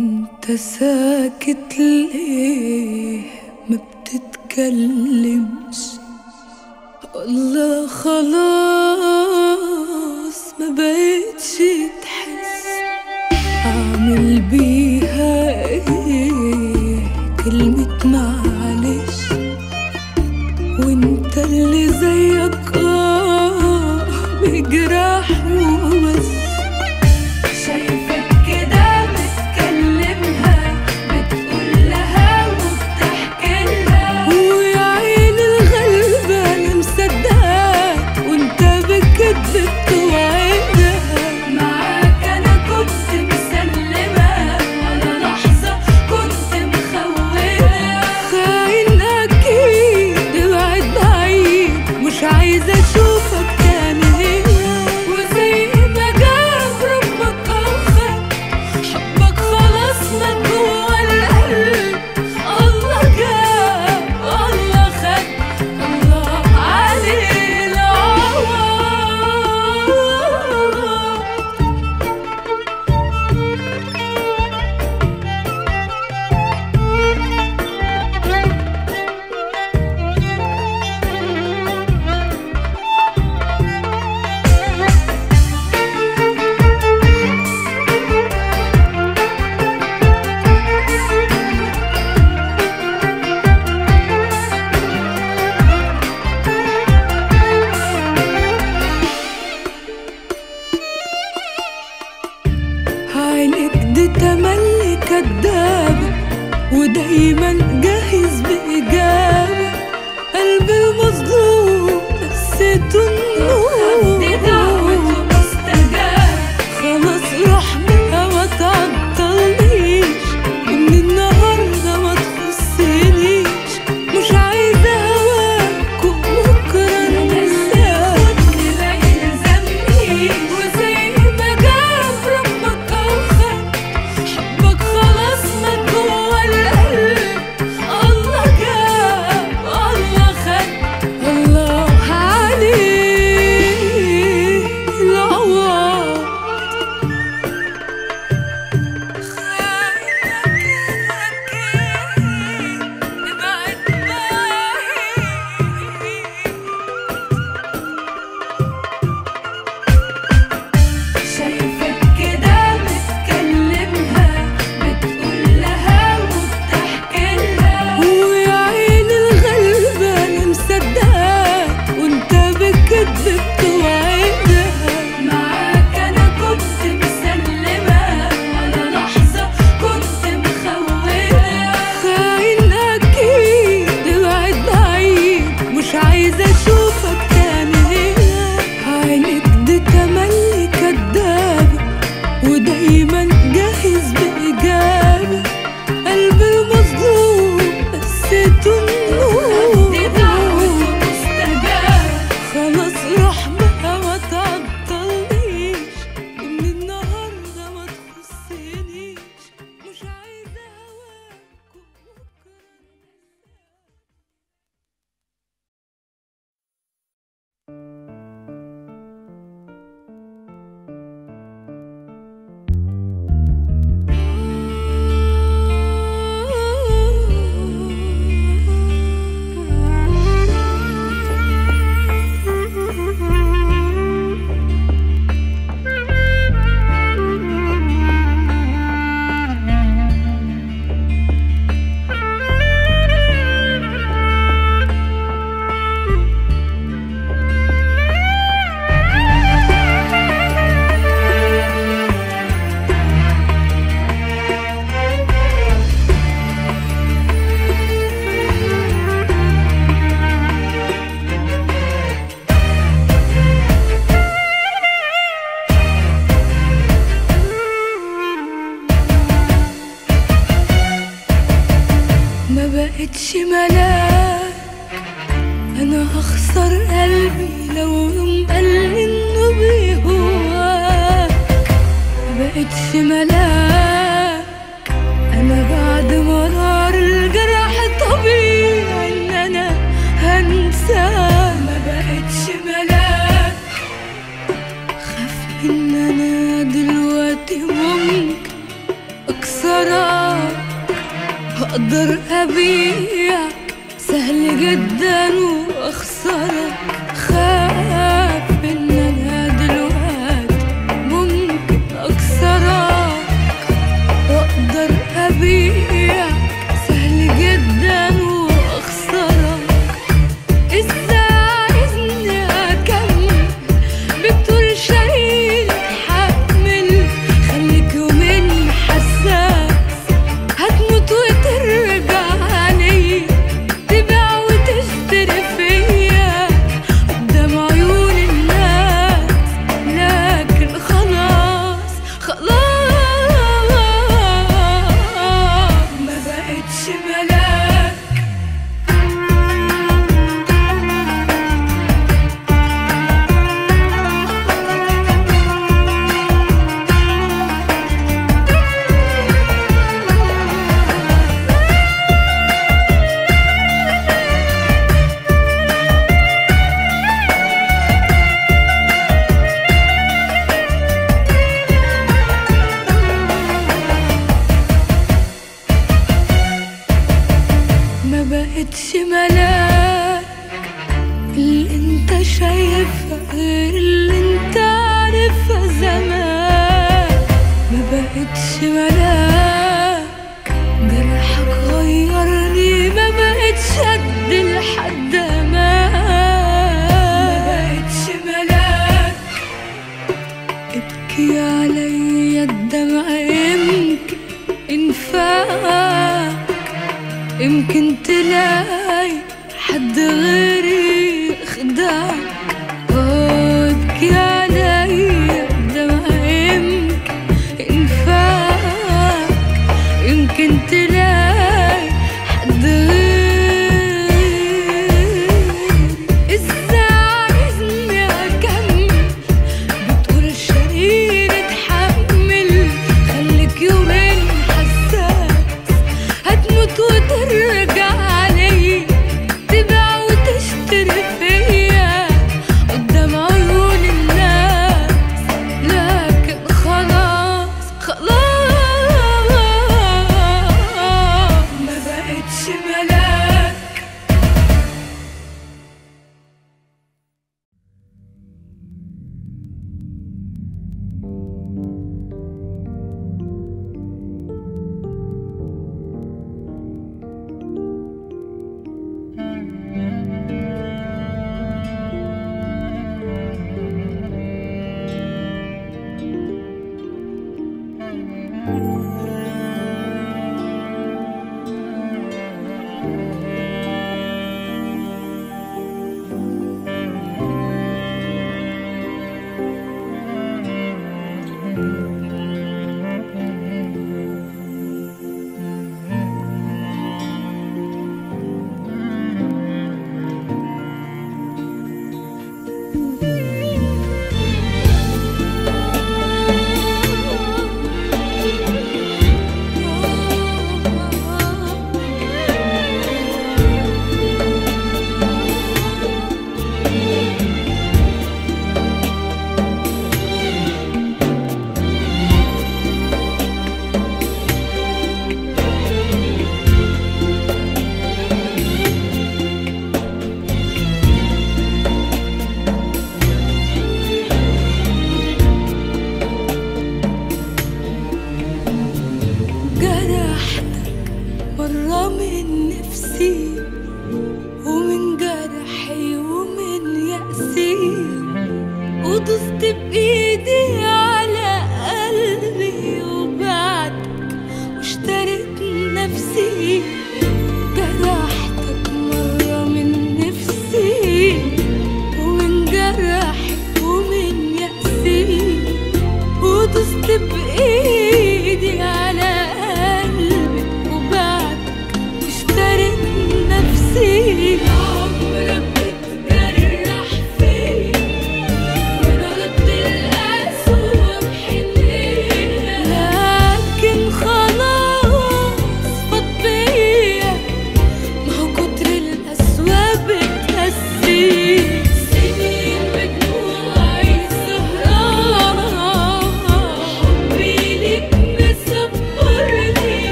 انت ساكت ليه ما بتتكلمش والله خلاص ما بقتش تحس اعمل بيها ايه كلمة معلش وانت اللي زيك اه بجراح وبس شايفك كده بتكلمها بتقول لها وبتحكي لها ويا عين الغلبة انا مصدقاك وانت بكدب توعدها معاك انا كنت مسلمة ولا لحظة كنت مخونة خاين اكيد ابعد بعيد مش عايزة اشوفك تاني هنا وزي ما جاب ربك اوفى حبك خلاص مات جوا القلب الله جاب الله خد الله عليه العوض عينك دي تملي كدابة ودايما جاهز بإجابة قلبي المظلوم نسيته النور خلاص روح بقى ما تعطلنيش ومن النهارده ما تخصنيش مش عايزة هواك وبكرة ننساك وزي ما جاب ربك أوفى حبك خلاص مات جوا القلب الله جاب الله خد الله عليه العوض شايفك كده بتكلمها بتقول لها وبتحكي لها ويا عين الغلبة انا مصدقاك وانت بكدب توعدها معاك انا كنت مسلمة ولا لحظة كنت مخونة خاين اكيد ابعد بعيد مش عايزة اشوفك تاني هنا عينك دي تملي كدابة ودايما جاهز بإجابة قلبي المظلوم نسيته النور خلاص روح بقى ما تعطلنيش ومن النهارده ما تخصنيش مش عايزة هواك وبكرة ما بقتش ملاك انا هخسر قلبي لو يوم قال انه بيهواك ما بقتش ملاك انا بعد مرار الجرح طبيعي ان انا هنساك ما بقتش ملاك خاف ان انا دلوقتي ممكن اكسر اخسرك هقدر ابيعك سهل جدا واخسرك خاف ان انا دلوقتي ممكن اكسرك واقدر ابيعك سهل جدا واخسرك ازاي عايزني اكمل بتقول شايل حمل خليك يومين حساس هتموت وترجع لي تبيع وتشتري فيا قدام عيون الناس لكن خلاص خلاص ما بقتش ملاك ما بقتش ملاك اللي انت شايفها غير اللي انت عارفها زمان ما بقتش ملاك جرحك غيرني ما بقتش قد لحد ما ما بقتش ملاك ابكي عليا الدمع يمكن ينفعك يمكن تلاقي حد غيري خدعك اه ابكي عليا الدمع يمكن ينفعك يمكن تلاقي حد غيري ازاي عايزني اكمل بتقول شرير اتحمل خليك يومين حساس هتموت وترجع لي تبيع وتشتري فيا قدام عيون الناس لكن خلاص خلاص ما بقتش ملاك جرحتك مرة من نفسي ومن جرحي ومن يأسي ودست بإيدي على قلبي وبعدك واشتريت نفسي جرحتك مرة من نفسي ومن جرحي ومن يأسي ودست بإيدي على قلبي وبعدك اشتريت نفسي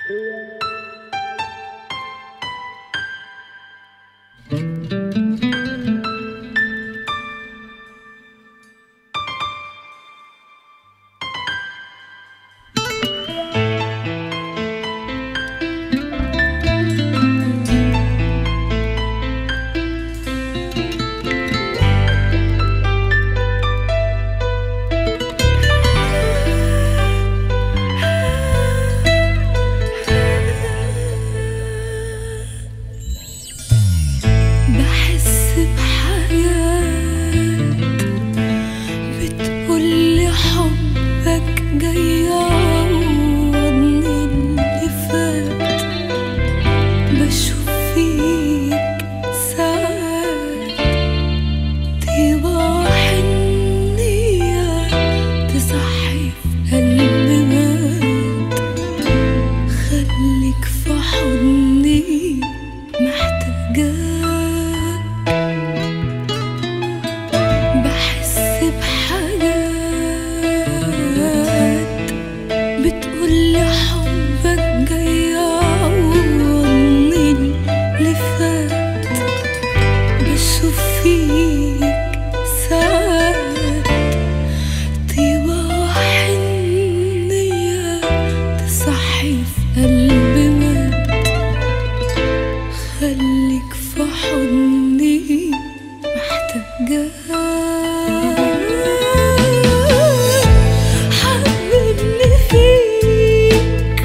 بحس بحياة بتقولي حبك جاي يعوضني اللي فات بشوف فيك ساعات طيبة وحنية تصحي في قلبي مات خليك في حضني محتاجاك بحس بحاجات بتقولي حبك جاي يعوضني اللي فات بشوف فيك ساعات طيبة وحنية تصحي في قلبي مات خليك في حضني محتاجاك حببني فيك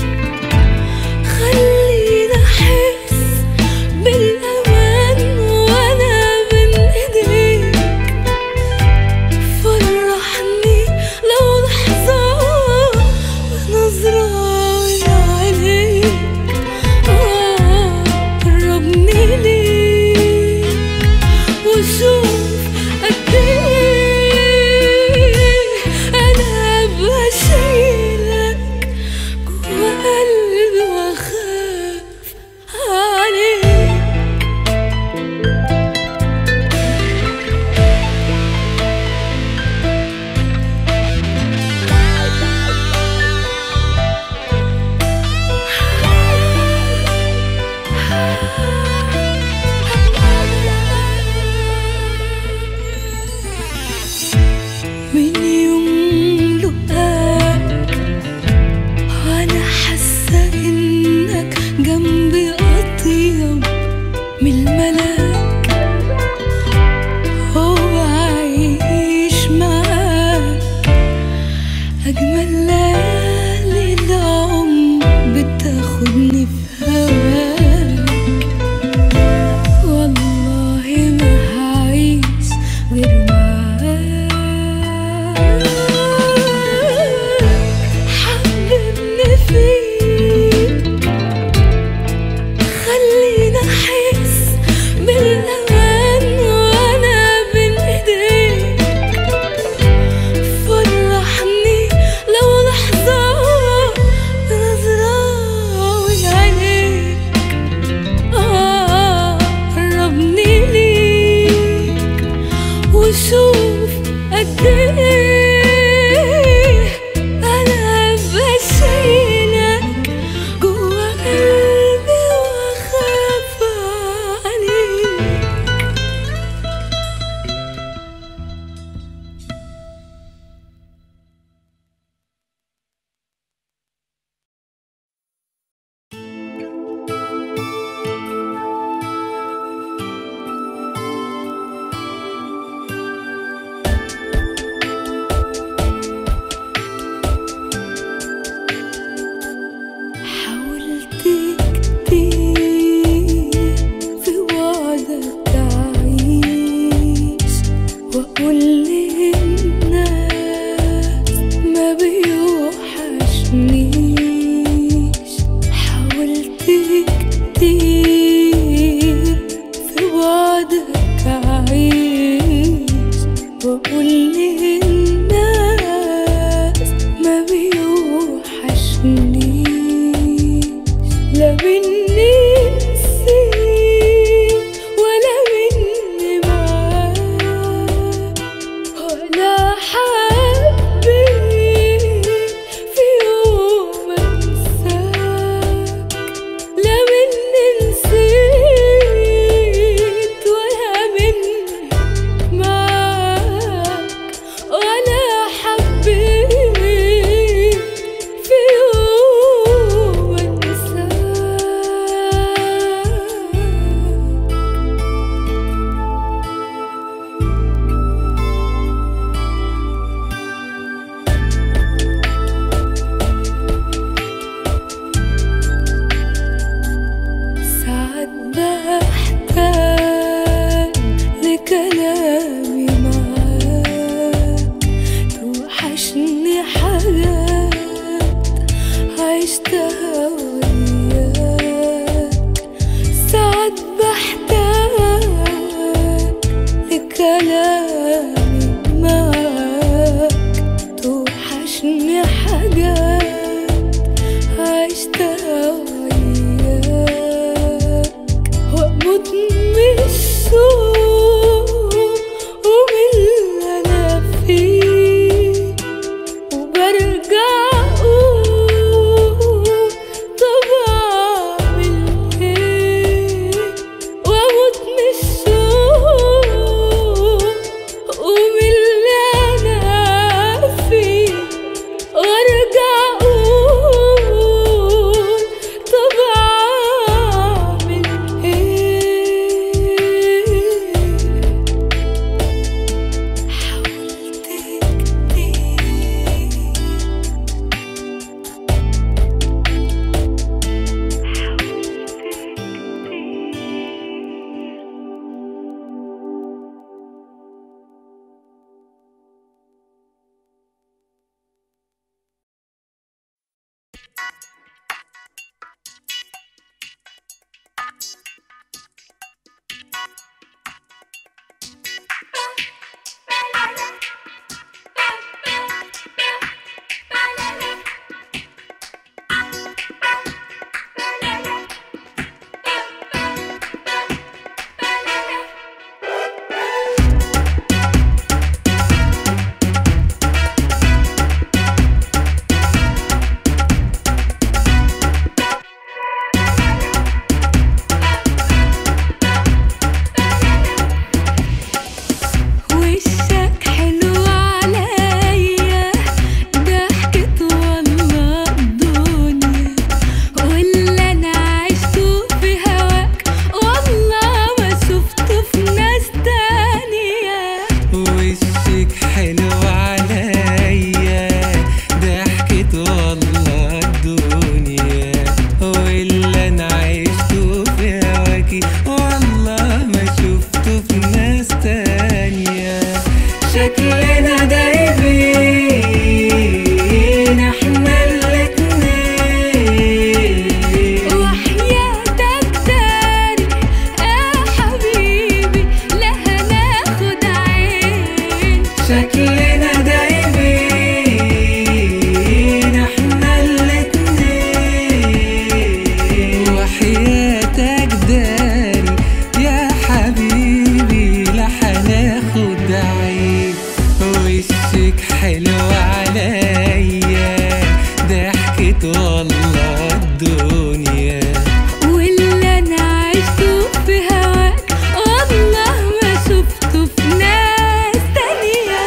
خليني احس بالامان وانا بين ايديك فرحني لو لحظة بنظرة من عينيك قربني ليك وشوف قد ايه انا بشيلك جوا قلبي واخاف عليك من يوم لقاك وانا حاسه انك جنبي اطيب من الملاك هو عايش معاك اجمل ليالي العمر بتاخدني في هواك والله ما هعيش غير معاك حببني فيك خليني احس بالامان وانا بين ايديك فرحني لو لحظة وحشني حاجات عشتها وياك ساعات بحتاج لكلامي معاك توحشني حاجات عشتها وياك واموت من الشوق ومن اللي انا فيه وبرجع اقول طب اعمل ايه واموت من الشوق ومن اللي انا فيه وارجع اقول طب اعمل ايه حاولت كتير وشك حلو عليا ضحكت والله الدنيا واللي انا عشته في هواك والله ما شفته في ناس تانية وشك حلو عليا ضحكت والله الدنيا واللي انا عشته في هواكي والله ما شفته في ناس تانية شكلنا دايبين احنا الاتنين وحياتك داري يا حبيبي لا هناخد عين شكلنا دايبين احنا الاتنين وحياتك داري يا حبيبي لا هناخد عين وشك حلو عليا ضحكت والله الدنيا واللي انا عشته في هواك والله ما شفته في ناس تانية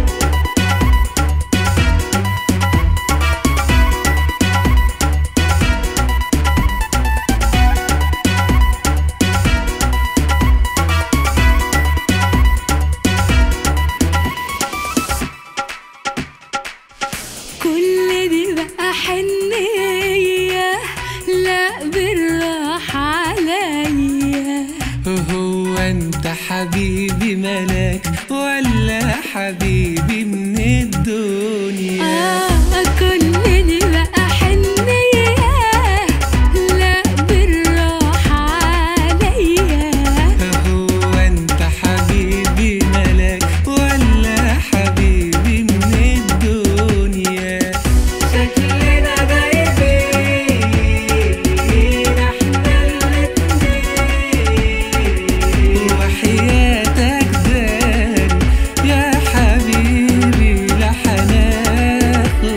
كل دي بقى حنية لا بالراحة عليا هو انت حبيبي ملاك ولا حبيبي من الدنيا آه كل دي بقى حنية لا بالراحة عليا هو انت حبيبي ملاك ولا حبيبي من الدنيا شكلنا غايبين احنا الاتنين وحياتك داري يا حبيبي لا هناخد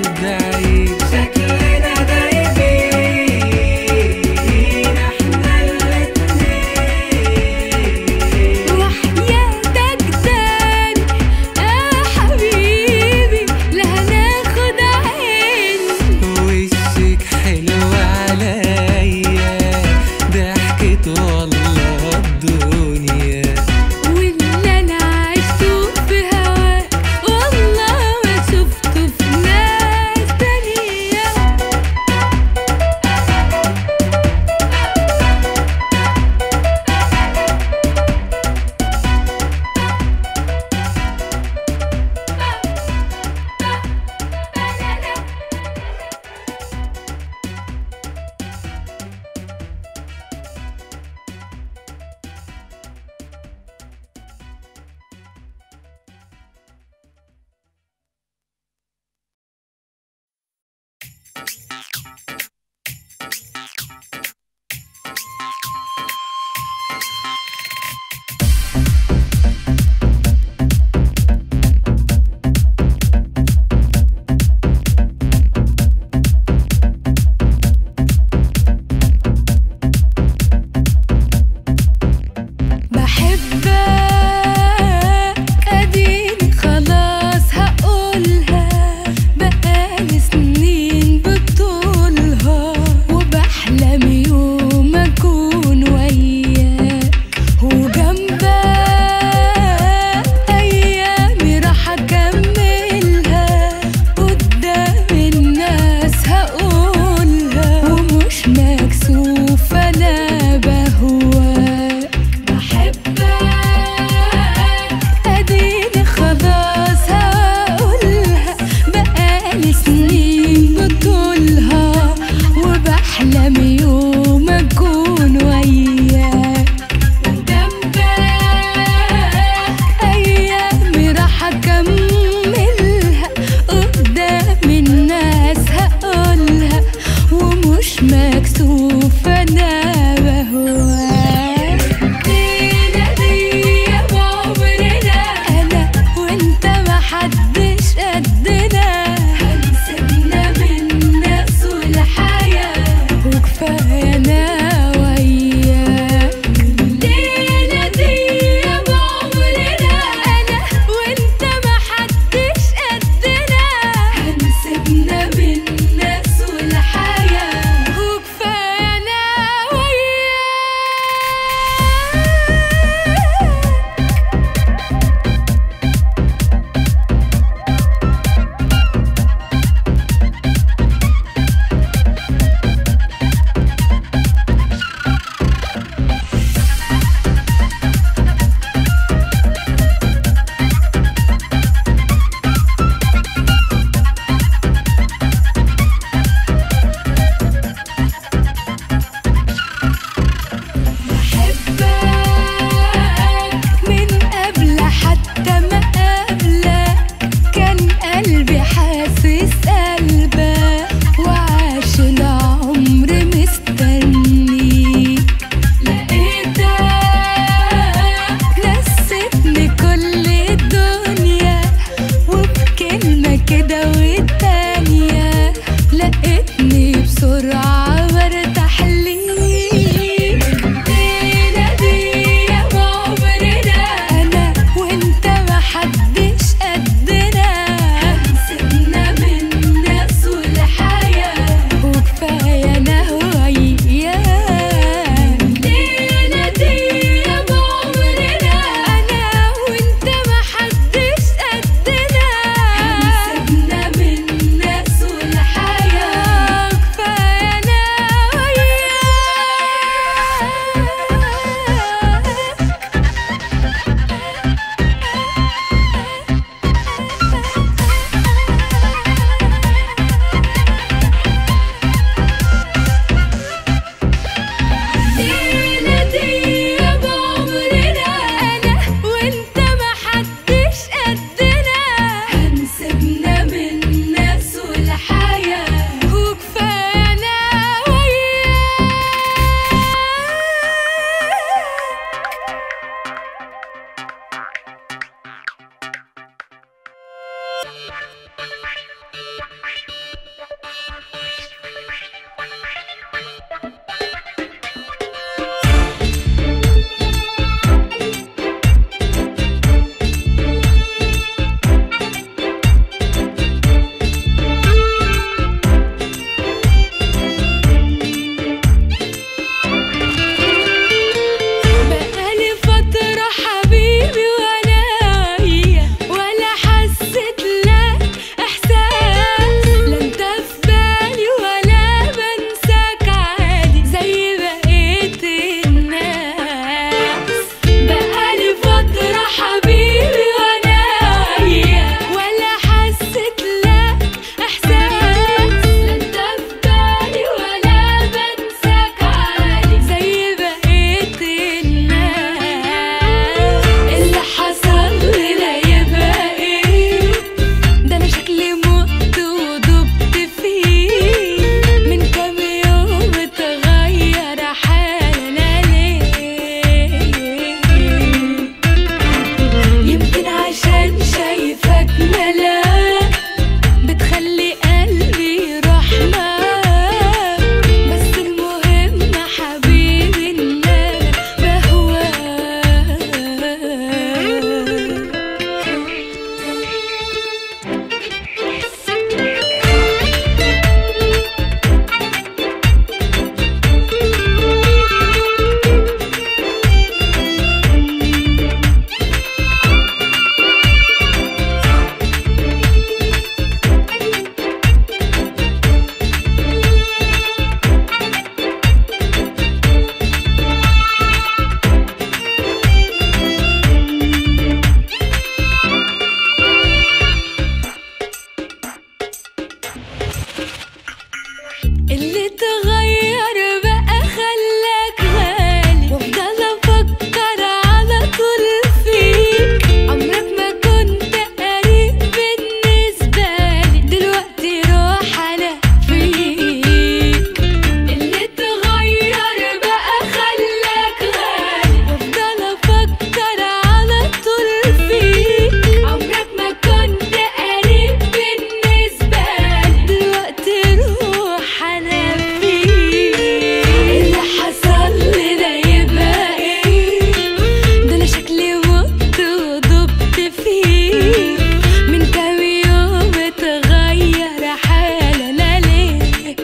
اللي تغير بقى خلاك غالي وافضل افكر على طول فيك عمرك ما كنت قريب بالنسبة لي دلوقتي روح على فيك اللي تغير بقى خلاك غالي وافضل افكر على طول فيك عمرك ما كنت قريب بالنسبة لي دلوقتي روح على فيك اللي حصل لي ده يبقى ايه ده انا شكلي مت وضبط فيه من كام يوم اتغير حالنا ليه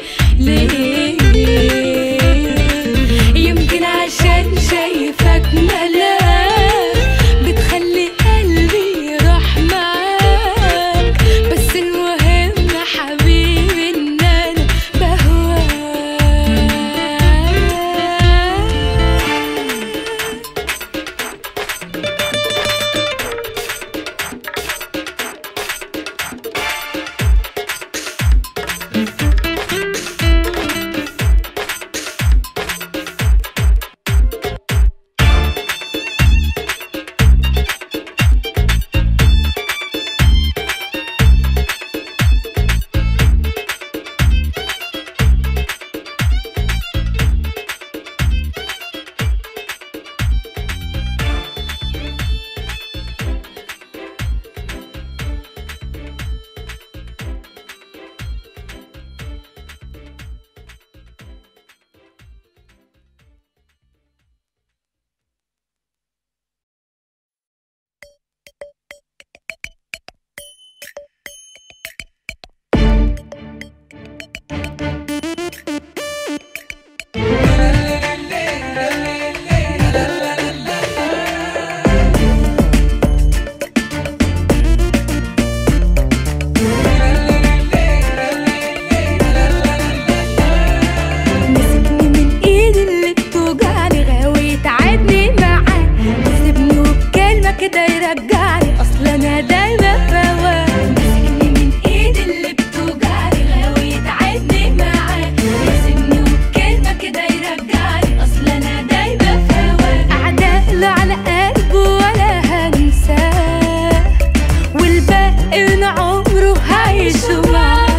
ليه يمكن عشان شايفك ملاك بتخلي قلبي يروح معاك بس المهم حبيبي ان انا بهواك مسكني من ايدي اللي بتوجعني غاوي يتعبني معاه يسيبني وبكلمة كده يرجعني اصل انا دايما فواه مسكني من ايدي اللي بتوجعني غاوي يتعبني معاه يسيبني وبكلمة كده يرجعني اصل انا دايما فواه اعداء له على قلبه ولا هنساه والباقي من عمره هعيشه معاه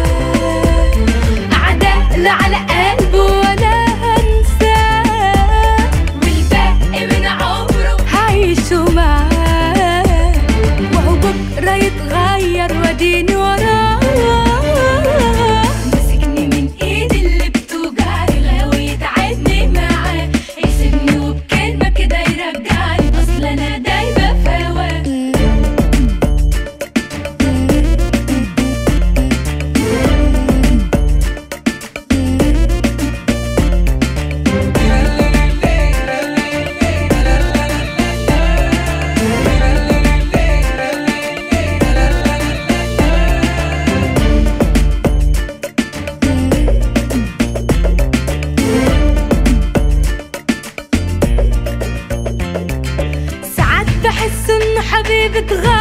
أعداء لا على قلبه ولا هنساه والباقي من عمره هعيشه معاه وهو بكرة يتغير واديني وراه مسكني من ايدي اللي بتوجعني غاوي يتعبني معاه يسيبني وبكلمة كده يرجعني اصل انا دايما فواه ساعات بحس ان حبيبي اتغير